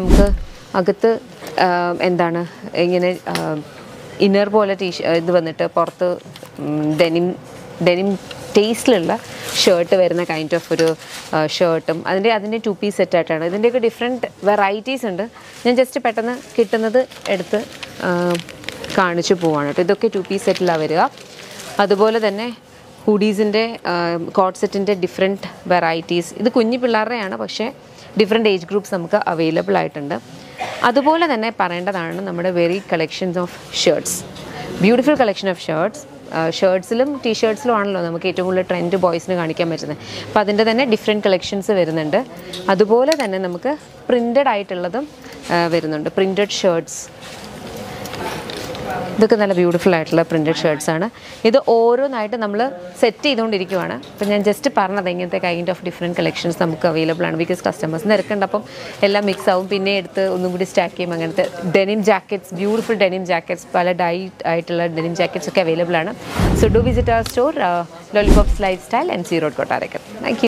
നമുക്ക് അകത്ത് ആ, എന്താണ് ഇങ്ങനെ ഇന്നർ പോലെ ടീ ഇത് വന്നിട്ട് പുറത്ത് ഡെനിം ഡെനിം ടേസ്റ്റിലുള്ള ഷർട്ട് വരുന്ന കൈൻഡ് ഓഫ് ഒരു ഷർട്ടും അതിൻ്റെ അതിൻ്റെ ടു പീസ് സെറ്റായിട്ടാണ് ഇതിൻ്റെയൊക്കെ ഡിഫറെൻറ്റ് വെറൈറ്റീസ് ഉണ്ട് ഞാൻ ജസ്റ്റ് പെട്ടെന്ന് കിട്ടുന്നത് എടുത്ത് ആ, കാണിച്ചു പോവാണ് കേട്ടോ ഇതൊക്കെ ടു പീസ് സെറ്റിലാണ് വരിക അതുപോലെ തന്നെ ഹുഡീസിൻ്റെ കോട്ട് സെറ്റിൻ്റെ ഡിഫറെൻറ്റ് വെറൈറ്റീസ് ഇത് കുഞ്ഞു പിള്ളേരുടെയാണ് പക്ഷേ ഡിഫറെൻറ്റ് ഏജ് ഗ്രൂപ്പ്സ് നമുക്ക് അവൈലബിൾ ആയിട്ടുണ്ട് അതുപോലെ തന്നെ പറയേണ്ടതാണ് നമ്മുടെ very collections of shirts beautiful collection of shirts ഷർട്ട്സിലും ടീ ഷർട്ട്സിലും ആണല്ലോ നമുക്ക് ഏറ്റവും കൂടുതൽ ട്രെൻഡ് ബോയ്സിന് കാണിക്കാൻ പറ്റുന്നത് അപ്പോൾ അതിൻ്റെ തന്നെ ഡിഫറെൻറ്റ് കളക്ഷൻസ് വരുന്നുണ്ട് അതുപോലെ തന്നെ നമുക്ക് പ്രിൻറ്റഡ് ആയിട്ടുള്ളതും ആ, വരുന്നുണ്ട് പ്രിൻറ്റഡ് ഷർട്ട്സ് ഇതൊക്കെ നല്ല ബ്യൂട്ടിഫുൾ ആയിട്ടുള്ള പ്രിൻറ്റഡ് ഷർട്ട്സ് ആണ് ഇത് ഓരോന്നായിട്ട് നമ്മൾ സെറ്റ് ചെയ്തുകൊണ്ടിരിക്കുവാണ് അപ്പം ഞാൻ ജസ്റ്റ് പറഞ്ഞത് ഇങ്ങനത്തെ കൈൻഡ് ഓഫ് ഡിഫറെൻറ്റ് കളക്ഷൻസ് നമുക്ക് അവൈലബിൾ ആണ് ബിക്കോസ് കസ്റ്റമേഴ്സ് നിരക്കുണ്ട് അപ്പം എല്ലാം മിക്സ് ആവും പിന്നെ എടുത്ത് ഒന്നും കൂടി സ്റ്റാക്ക് ചെയ്യും അങ്ങനത്തെ denim jackets beautiful denim jackets പല ഡൈ ആയിട്ടുള്ള ഡെനിം ജാക്കറ്റ്സ് ഒക്കെ അവൈലബിൾ ആണ് so do visit our store lollipops life style M C road Kottarakkal thank U